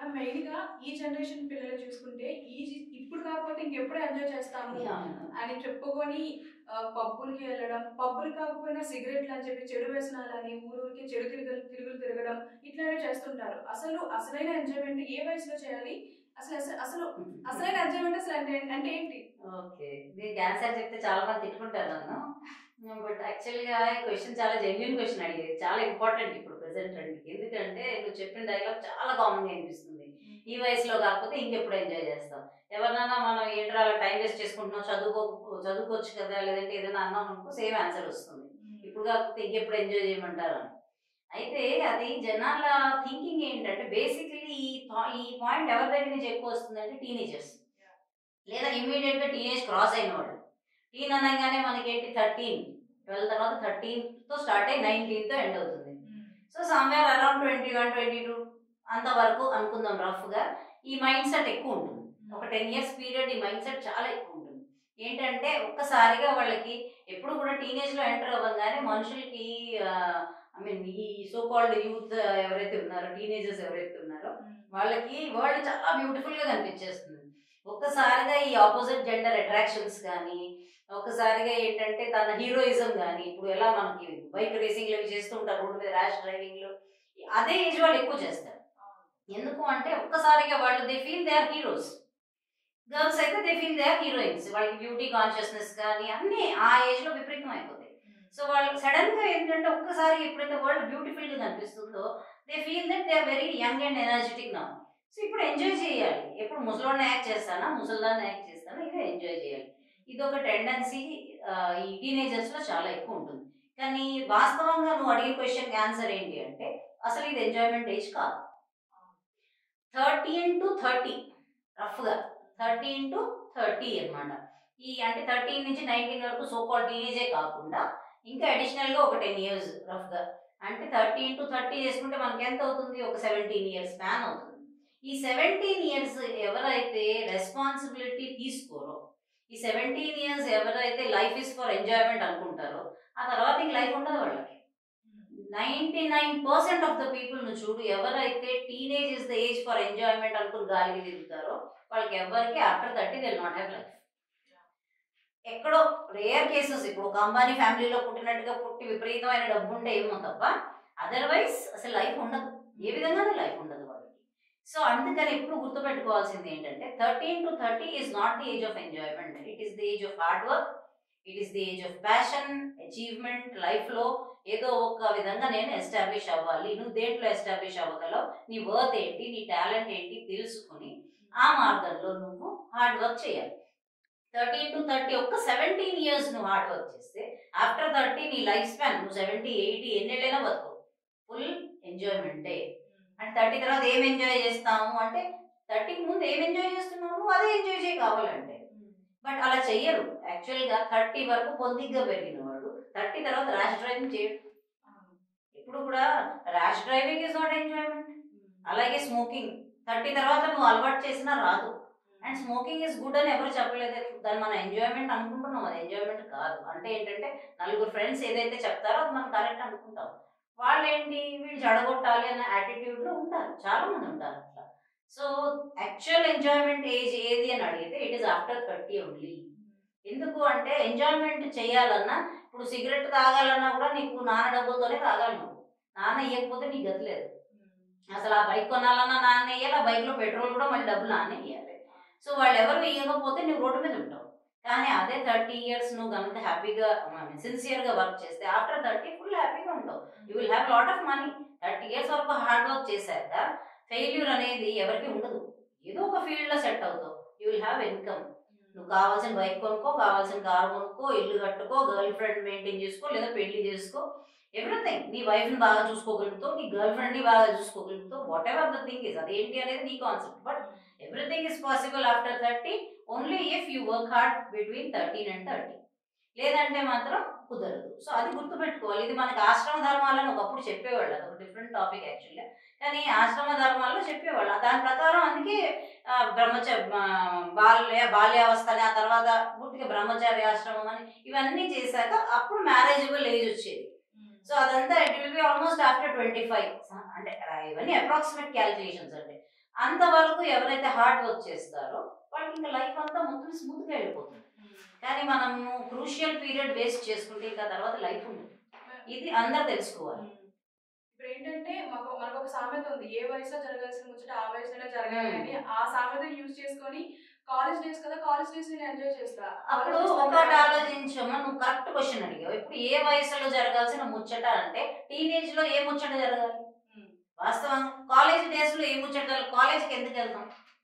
Ma'am main గా ఈ generation పిల్లలు చూసుకుంటే ఈ జి- ఇప్పుడు కాకపోతే ఇంకెప్పుడు ఎంజాయ్ చేస్తాము అని చెప్పుకొని ఆ, పబ్బులకి వెళ్ళడం పబ్బులు కాకపోయినా సిగరెట్లు అని చెప్పి చెడు వ్యసనాలని ఊరూరికి చెడు తిరుగులు తిరుగులు తిరగడం ఇట్లాంటివి చేస్తుంటారు అసలు అసలైన ఎంజాయ్మెంట్ ఏ వయసులో చేయాలి అసలు అసలు అసలు అసలైన ఎంజాయ్మెంట్ అసలు అంటే అంటే ఏంటి ఓకే దీనికి ఆన్సర్ చెప్తే చాలా మంది తిట్టుకుంటారు నన్ను బట్ యాక్చువల్గా ఈ క్వశ్చన్ చాలా జెన్యున్ క్వశ్చన్ అడిగేది చాలా ఇంపార్టెంట్ ఇప్పుడు ప్రెసెంట్ ట్రెండ్కి ఎందుకంటే నువ్వు చెప్పిన డైలాగ్ చాలా కామన్గా అనిపిస్తుంది ఈ వయసులో కాకపోతే ఇంకెప్పుడు ఎంజాయ్ చేస్తాం ఎవరినైనా మనం ఏంట్రా అలా టైం వేస్ట్ చేసుకుంటున్నాం చదువుకో చదువుకోవచ్చు కదా లేదంటే ఏదైనా అన్నాం అనుకో సేమ్ ఆన్సర్ వస్తుంది ఇప్పుడు కాకపోతే ఇంకెప్పుడు ఎంజాయ్ చేయమంటారు అని అయితే అది జనాల థింకింగ్ ఏంటంటే బేసికలీ ఈ thou- ఈ పాయింట్ ఎవరి దగ్గర నుంచి ఎక్కువ వస్తుందంటే టీనేజర్స్ లేదా ఇమీడియట్ గా టీనేజ్ క్రాస్ అయిన వాళ్ళు టీన్ అనగానే మనకి ఏంటి థర్టీన్ ట్వెల్వ్ తర్వాత థర్టీన్ తో స్టార్ట్ అయ్యి నైన్టీన్ తో ఎండ్ అవుతుంది so somewhere around twenty one twenty two అంతవరకు అనుకుందాం రఫ్ గా ఈ మైండ్ సెట్ ఎక్కువ ఉంటుంది ఒక టెన్ ఇయర్స్ పీరియడ్ ఈ మైండ్ సెట్ చాలా ఎక్కువ ఉంటుంది ఏంటంటే ఒక్కసారిగా వాళ్ళకి ఎప్పుడు కూడా టీనేజ్ లో ఎంటర్ అవ్వగానే మనుషులకి ఐ మీన్ ఈ సో కాల్డ్ యూత్ ఎవరైతే ఉన్నారో టీనేజర్స్ ఎవరైతే ఉన్నారో వాళ్ళకి వరల్డ్ చాలా బ్యూటిఫుల్ గా కనిపించేస్తుంది ఒక్కసారిగా ఈ ఆపోజిట్ జెండర్ అట్రాక్షన్స్ కానీ ఒక్కసారిగా ఏంటంటే తన హీరోయిజం కానీ ఇప్పుడు ఎలా మనకి బైక్ రేసింగ్లు అవి చేస్తూ ఉంటారు రోడ్డు మీద ర్యాష్ డ్రైవింగ్ లో అదే ఏజ్ వాళ్ళు ఎక్కువ చేస్తారు ఎందుకు అంటే ఒక్కసారిగా వాళ్ళు they feel they are heroes girls అయితే they feel they are heroines వాళ్ళకి బ్యూటీ కాన్షియస్నెస్ కానీ అన్నీ ఆ ఏజ్ లో విపరీతం అయిపోతాయి సో వాళ్ళు సడన్ గా ఏంటంటే ఒక్కసారి ఎప్పుడైతే వరల్డ్ బ్యూటిఫుల్ గా కనిపిస్తుందో they feel that they are very young and energetic నా సో ఇప్పుడు ఎంజాయ్ చేయాలి ఎప్పుడు ముసలోడిని యాక్ట్ చేస్తానా ముసల్దాన్ని యాక్ట్ చేస్తానా ఇదే ఎంజాయ్ చేయాలి ఇది ఒక టెండెన్సీ ఈ టీనేజర్స్ లో చాలా ఎక్కువ ఉంటుంది కానీ వాస్తవంగా నువ్వు అడిగిన క్వశ్చన్ ఆన్సర్ ఏంటి అంటే అసలు ఇది ఎంజాయ్మెంట్ ఏజ్ కాదు థర్టీన్ టు థర్టీ రఫ్గా థర్టీన్ టు థర్టీ అన్నమాట ఈ అంటే థర్టీన్ నుంచి నైన్టీన్ వరకు సో కాల్ టీనేజే కాకుండా ఇంకా అడిషనల్ గా ఒక టెన్ ఇయర్స్ రఫ్ గా అంటే థర్టీన్ టు థర్టీ చేసుకుంటే మనకి ఎంత అవుతుంది ఒక సెవెంటీన్ ఇయర్స్ స్పాన్ అవుతుంది ఈ సెవెంటీన్ ఇయర్స్ ఎవరైతే రెస్పాన్సిబిలిటీ తీసుకోరో ఈ సెవెంటీన్ ఇయర్స్ ఎవరైతే లైఫ్ ఇస్ ఫర్ ఎంజాయ్మెంట్ అనుకుంటారో ఆ తర్వాత ఇంక లైఫ్ ఉండదు వాళ్ళకి ninety nine percent of the people ను చూడు ఎవరైతే teenage is the age for enjoyment అనుకుని గాలికి తిరుగుతారో వాళ్ళకి ఎవరికి after thirty they not have life ఎక్కడో రేర్ కేసెస్ ఇప్పుడు ఒక అంబానీ ఫ్యామిలీలో పుట్టినట్టుగా పుట్టి విపరీతమైన డబ్బు ఉంటే ఏమో తప్ప అదర్వైజ్ అసలు లైఫ్ ఉండదు ఏ విధంగానే లైఫ్ ఉండదు వాళ్ళకి సో అందుకని ఎప్పుడు గుర్తుపెట్టుకోవాల్సింది ఏంటంటే thirteen to thirty is not the age of enjoyment it is the age of hard work it is the age of passion achievement లైఫ్లో ఏదో ఒక విధంగా నేను ఎస్టాబ్లిష్ అవ్వాలి నువ్వు దేంట్లో ఎస్టాబ్లిష్ అవ్వగలవు నీ వర్త్ ఏంటి నీ టాలెంట్ ఏంటి తెలుసుకుని ఆ మార్గంలో నువ్వు హార్డ్ వర్క్ చేయాలి థర్టీన్ టు థర్టీ ఒక్క సెవెంటీన్ ఇయర్స్ నువ్వు హార్డ్ వర్క్ చేస్తే ఆఫ్టర్ థర్టీ నీ లైఫ్ స్పాన్ నువ్వు సెవెంటీ ఎయిటీ ఎన్నేళ్ళైనా బతుకు ఫుల్ ఎంజాయ్మెంటే అంటే థర్టీ తర్వాత ఏం ఎంజాయ్ చేస్తాము అంటే థర్టీకి ముందు ఏం ఎంజాయ్ చేస్తున్నావు నువ్వు అదే ఎంజాయ్ చేయ కావాలంటే బట్ అలా చెయ్యరు యాక్చువల్గా థర్టీ వరకు పొందిగ్గా పెరిగిన వాడు థర్టీ తర్వాత ర్యాష్ డ్రైవింగ్ చేయడు ఇప్పుడు కూడా rash driving is not enjoyment అలాగే స్మోకింగ్ థర్టీ తర్వాత నువ్వు అలవాటు చేసినా రాదు అండ్ స్మోకింగ్ ఇస్ గుడ్ అని ఎవరు చెప్పలేదు దాన్ని మనం ఎంజాయ్మెంట్ అనుకుంటున్నాం అది ఎంజాయ్మెంట్ కాదు అంటే ఏంటంటే నలుగురు ఫ్రెండ్స్ ఏదైతే చెప్తారో అది మనం కరెక్ట్ అనుకుంటాం వాళ్ళు ఏంటి వీళ్ళు జడగొట్టాలి అన్న యాటిట్యూడ్ లో ఉంటారు చాలా మంది ఉంటారు అట్లా సో యాక్చువల్ ఎంజాయ్మెంట్ ఏజ్ ఏది అని అడిగితే it is after thirty only ఎందుకు అంటే ఎంజాయ్మెంట్ చేయాలన్నా ఇప్పుడు సిగరెట్ తాగాలన్నా కూడా నీకు నాన్న డబ్బులతోనే తాగాలి నువ్వు నాన్న ఇవ్వకపోతే నీకు గతి లేదు అసలు ఆ బైక్ కొనాలన్నా నాన్న వేయాలి ఆ బైక్ లో పెట్రోల్ కూడా మళ్ళీ డబ్బులు నాన్న వేయాలి సో వాళ్ళు ఎవరు ఇవ్వకపోతే నువ్వు రోడ్డు మీద ఉంటావు కానీ అదే థర్టీ ఇయర్స్ నువ్వు కనుక హ్యాపీగా సిన్సియర్ గా వర్క్ చేస్తే ఆఫ్టర్ థర్టీ ఫుల్ హ్యాపీగా ఉంటావు you will have lot of money thirty years వరకు హార్డ్ వర్క్ చేశాక ఫెయిల్యూర్ అనేది ఎవరికి ఉండదు ఏదో ఒక ఫీల్డ్ లో సెట్ అవుతావు యూ విల్ హ్యావ్ ఇన్కమ్ నువ్వు కావాల్సిన బైక్ కొనుక్కో కావాల్సిన కారు కొనుక్కో ఇల్లు కట్టుకో గర్ల్ ఫ్రెండ్ మెయింటైన్ చేసుకో లేదా పెళ్లి చేసుకో ఎవ్రీథింగ్ నీ వైఫ్ ని బాగా చూసుకోగలుగుతావు నీ గర్ల్ ఫ్రెండ్ ని బాగా చూసుకోగలుగుతావు whatever the thing is అదేంటి అనేది నీ concept but everything is possible after thirty only if you work hard between thirteen and thirty లేదంటే మాత్రం కుదరదు సో అది గుర్తుపెట్టుకోవాలి ఇది మనకి ఆశ్రమ ధర్మాలను ఒకప్పుడు చెప్పేవాళ్ళు అది ఒక డిఫరెంట్ టాపిక్ యాక్చువల్గా కానీ ఆశ్రమ ధర్మాల్లో చెప్పేవాళ్ళు దాని ప్రకారం అందుకే ఆ, బ్రహ్మచ ఆ, బాల్య బాల్యావస్థని ఆ తర్వాత పూర్తిగా బ్రహ్మచార్య ఆశ్రమం అని ఇవన్నీ చేశాక అప్పుడు మ్యారేజబుల్ ఏజ్ వచ్చేది సో అదంతా it will be almost after twenty five అంటే ఇవన్నీ అప్రాక్సిమేట్ క్యాల్కులేషన్స్ అంటే అంతవరకు ఎవరైతే హార్డ్ వర్క్ చేస్తారో వాళ్ళకి ఇంకా లైఫ్ అంతా మొత్తం స్మూత్గా వెళ్ళిపోతుంది కానీ మనము క్రూషియల్ పీరియడ్ వేస్ట్ చేసుకుంటే ఇంకా తర్వాత లైఫ్ ఉండదు ఇది అందరు తెలుసుకోవాలి ఇప్పుడు ఏంటంటే మాకు మనకు ఒక సామెత ఉంది ఏ వయసులో జరగాల్సిన ముచ్చట ఆ వయసులోనే జరగాలి అని ఆ సామెత యూజ్ చేసుకొని కాలేజ్ డేస్ కదా కాలేజ్ డేస్ నేను ఎంజాయ్ చేస్తా అప్పుడు College days ఒకటి కదా. ఆలోచించమ్మా నువ్వు కరెక్ట్ క్వశ్చన్ అడిగావు ఇప్పుడు ఏ వయసులో జరగాల్సిన ముచ్చట అంటే టీనేజ్ లో ఏ ముచ్చట జరగాలి ఉమ్. వాస్తవంగా కాలేజ్ డేస్ లో ఏ ముచ్చట జరగాలి కాలేజ్కి ఎందుకు వెళ్తాం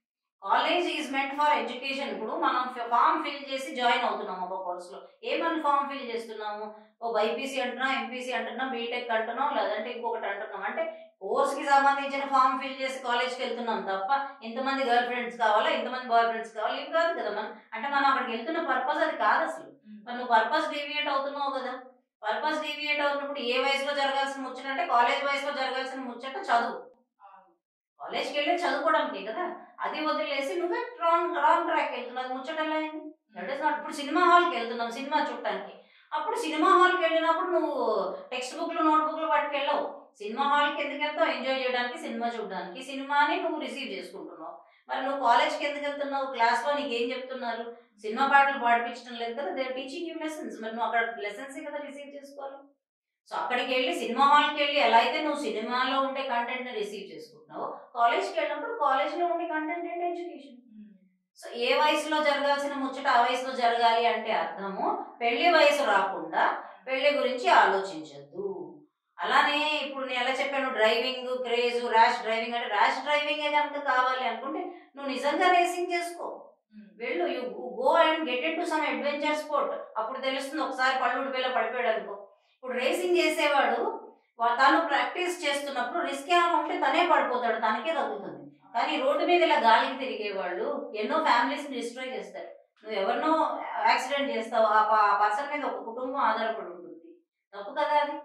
college is meant for education ఇప్పుడు మనం ఫామ్ ఫిల్ చేసి జాయిన్ అవుతున్నాం ఒక కోర్సులో ఏమని ఫామ్ ఫిల్ చేస్తున్నాము ఓ బైపీసీ అంటున్నాం ఎంపీసీ అంటున్నాం బీటెక్ అంటున్నాం లేదంటే ఇంకొకటి అంటున్నాం అంటే కోర్స్ కి సంబంధించిన ఫామ్ ఫిల్ చేసి కాలేజ్కి వెళ్తున్నాం తప్ప ఇంతమంది గర్ల్ ఫ్రెండ్స్ కావాలా ఇంతమంది బాయ్ ఫ్రెండ్స్ కావాలి ఇవి కాదు కదా మనం అంటే మనం అక్కడికి వెళ్తున్న పర్పస్ అది కాదు అసలు మరి నువ్వు పర్పస్ డీవియేట్ అవుతున్నావు కదా పర్పస్ డీవియేట్ అవుతున్నప్పుడు ఏ వయసులో జరగాల్సిన ముచ్చట అంటే కాలేజ్ వయసులో జరగాల్సిన ముచ్చట చదువు అవును. కాలేజ్కి వెళ్ళి చదువుకోవడానికి కదా అది వదిలేసి నువ్వే రాంగ్ రాంగ్ ట్రాక్ వెళ్తున్నావు అది ముచ్చట ఎలా అయింది దట్ ఈస్ నాట్ ఇప్పుడు సినిమా హాల్కి వెళ్తున్నాం సినిమా చూడటానికి అప్పుడు సినిమా హాల్కి వెళ్ళినప్పుడు నువ్వు టెక్స్ట్ బుక్లు నోట్ బుక్లు పట్టుకెళ్ళవు సినిమా హాల్కి ఎందుకు వెళ్తావు ఎంజాయ్ చేయడానికి సినిమా చూడడానికి సినిమాని నువ్వు రిసీవ్ చేసుకుంటున్నావు మరి నువ్వు కాలేజ్కి ఎందుకు వెళ్తున్నావు క్లాస్లో నీకు ఏం చెప్తున్నారు సినిమా పాటలు పాడిపించడం లేదు కదా దే టీచింగ్ యూ లెసన్స్ మరి నువ్వు అక్కడ లెసన్స్ కదా రిసీవ్ చేసుకోవాలి సో అక్కడికి వెళ్ళి సినిమా హాల్కి వెళ్ళి ఎలా అయితే నువ్వు సినిమాలో ఉండే కంటెంట్ని రిసీవ్ చేసుకుంటున్నావు కాలేజ్కి వెళ్ళినప్పుడు కాలేజ్లో ఉండే కంటెంట్ ఏంటి ఎడ్యుకేషన్ ఉమ్. సో ఏ వయసులో జరగాల్సిన ముచ్చట ఆ వయసులో జరగాలి అంటే అర్థము పెళ్లి వయసు రాకుండా పెళ్లి గురించి ఆలోచించద్దు అలానే ఇప్పుడు నేను ఎలా చెప్పాను డ్రైవింగ్ క్రేజ్ ర్యాష్ డ్రైవింగ్ అంటే ర్యాష్ డ్రైవింగ్ కనుక కావాలి అనుకుంటే నువ్వు నిజంగా రేసింగ్ చేసుకో ఉమ్. వెళ్ళు you go and get into some adventure sport అప్పుడు తెలుస్తుంది ఒకసారి పళ్ళు ఉడిపేలా పడిపోయాడు అనుకో ఇప్పుడు రేసింగ్ చేసేవాడు వా- తను ప్రాక్టీస్ చేస్తున్నప్పుడు రిస్క్ ఏమైనా ఉంటే తనే పడిపోతాడు తనకే తగ్గుతుంది కానీ రోడ్డు మీద ఇలా గాలికి తిరిగేవాళ్ళు ఎన్నో ఫ్యామిలీస్ డిస్ట్రాయ్ చేస్తారు నువ్వు ఎవరినో యాక్సిడెంట్ చేస్తావు ఆ పర్సన్ మీద ఒక కుటుంబం ఆధారపడి ఉంటుంది తప్పు కదా అది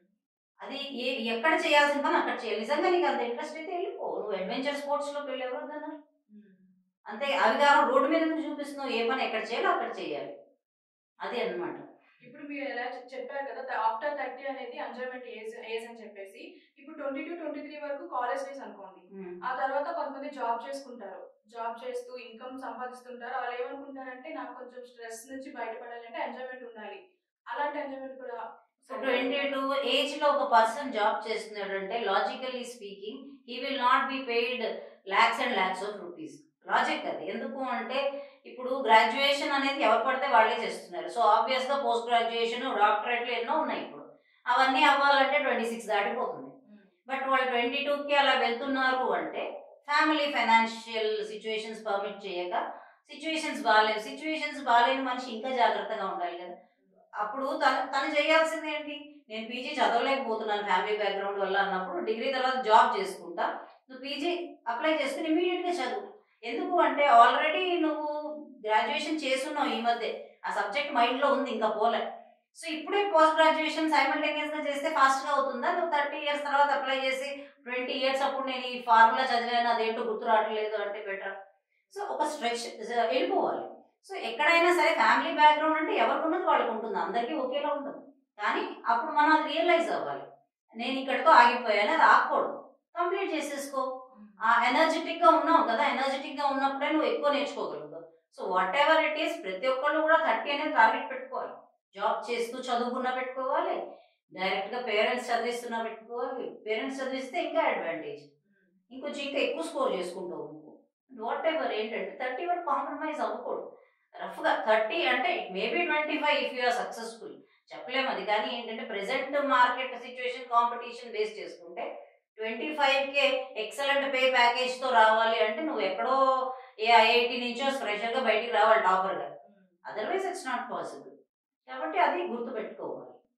అది ఏ ఎక్కడ చేయాల్సిన పని అక్కడ చేయాలి నిజంగా నీకు అంత ఇంట్రెస్ట్ అయితే వెళ్ళిపో నువ్వు అడ్వెంచర్ స్పోర్ట్స్ లోకి వెళ్ళి ఎవరు వద్దన్నారు? ఉమ్. అంతే అవి కాదు రోడ్డు మీద ఎందుకు చూపిస్తున్నావు ఏ పని ఎక్కడ చేయాలో అక్కడ చేయాలి అది అన్నమాట ఇప్పుడు మీరు ఎలా చె- చెప్పారు కదా ఆఫ్టర్ థర్టీ అనేది ఎంజాయ్మెంట్ ఏజ్ ఏజ్ అని చెప్పేసి ఇప్పుడు ట్వంటీ టు ట్వంటీ త్రీ వరకు కాలేజ్ డేస్ అనుకోండి ఉమ్. ఆ తర్వాత కొంతమంది జాబ్ చేసుకుంటారు జాబ్ చేస్తూ ఇన్కమ్ సంపాదిస్తుంటారు వాళ్ళు ఏమనుకుంటారంటే నాకు కొంచెం స్ట్రెస్ నుంచి బయటపడాలంటే ఎంజాయ్మెంట్ ఉండాలి అలాంటి ఎంజాయ్మెంట్ కూడా ట్వంటీ టూ ఏజ్ లో ఒక పర్సన్ జాబ్ చేస్తున్నాడు అంటే logically speaking he will not be paid lakhs and lakhs of rupees logic అది ఎందుకు అంటే ఇప్పుడు గ్రాడ్యుయేషన్ అనేది ఎవరు పడితే వాళ్ళే చేస్తున్నారు సో ఆబ్వియస్ గా పోస్ట్ గ్రాడ్యుయేషన్ డాక్టరేట్లు ఎన్నో ఉన్నాయి ఇప్పుడు అవన్నీ అవ్వాలంటే ట్వంటీ సిక్స్ దాటిపోతుంది ఉమ్. బట్ వాళ్ళు ట్వంటీ కి అలా వెళ్తున్నారు అంటే ఫ్యామిలీ ఫైనాన్షియల్ సిచ్యువేషన్స్ పర్మిట్ చేయక సిచ్యువేషన్స్ బాగాలేవు సిచ్యువేషన్స్ బాగాలేని మనిషి ఇంకా జాగ్రత్తగా ఉండాలి కదా అప్పుడు తను తను చేయాల్సింది ఏంటి నేను పీజీ చదవలేకపోతున్నాను ఫ్యామిలీ బ్యాక్గ్రౌండ్ వల్ల అన్నప్పుడు డిగ్రీ తర్వాత జాబ్ చేసుకుంటా నువ్వు పీజీ అప్లై చేసుకుని immediate గా చదువు ఎందుకు అంటే ఆల్రెడీ నువ్వు గ్రాడ్యుయేషన్ చేస్తున్నావు ఈ మధ్య ఆ సబ్జెక్ట్ మైండ్లో ఉంది ఇంకా పోలే సో ఇప్పుడే పోస్ట్ గ్రాడ్యుయేషన్ సైమల్టేనియస్ గా చేస్తే ఫాస్ట్ గా అవుతుందా నువ్వు థర్టీ ఇయర్స్ తర్వాత అప్లై చేసి ట్వంటీ ఇయర్స్ అప్పుడు నేను ఈ ఫార్ములా చదివాను అదేంటో గుర్తు రావట్లేదు అంటే బెటర్ సో ఒక స్ట్రెచ్ వెళ్ళిపోవాలి సో ఎక్కడైనా సరే ఫ్యామిలీ బ్యాక్గ్రౌండ్ అంటే ఎవరికి ఉన్నది వాళ్ళకి ఉంటుంది అందరికీ ఒకేలా ఉంటుంది కానీ అప్పుడు మనం అది రియలైజ్ అవ్వాలి నేను ఇక్కడితో ఆగిపోయాను అది ఆగకూడదు కంప్లీట్ చేసేసుకో ఆ ఎనర్జెటిక్ గా ఉన్నావు కదా ఎనర్జెటిక్ గా ఉన్నప్పుడే నువ్వు ఎక్కువ నేర్చుకోగలుగుతావు so whatever it is ప్రతి ఒక్కళ్ళు కూడా థర్టీ అనేది టార్గెట్ పెట్టుకోవాలి జాబ్ చేస్తూ చదువుకున్నా పెట్టుకోవాలి డైరెక్ట్ గా పేరెంట్స్ చదివిస్తున్నా పెట్టుకోవాలి పేరెంట్స్ చదివిస్తే ఇంకా అడ్వాంటేజ్ ఇంకొంచెం ఇంకా ఎక్కువ స్కోర్ చేసుకుంటావు నువ్వు వాట్ ఎవర్ ఏంటంటే థర్టీ వరకు కాంప్రమైజ్ అవ్వకూడదు రఫ్ గా థర్టీ అంటే maybe twenty five if you're successful చెప్పలేము అది కానీ ఏంటంటే present market situation competition base చేసుకుంటే ట్వంటీ ఫైవ్ కే ఎక్సలెంట్ పే ప్యాకేజ్ తో రావాలి అంటే నువ్వు ఎక్కడో ఏ ఐఐటి నుంచో ఫ్రెషర్ గా బయటికి రావాలి టాపర్ గా అదర్వైజ్ ఇట్స్ నాట్ పాసిబుల్ కాబట్టి అది గుర్తుపెట్టుకోవాలి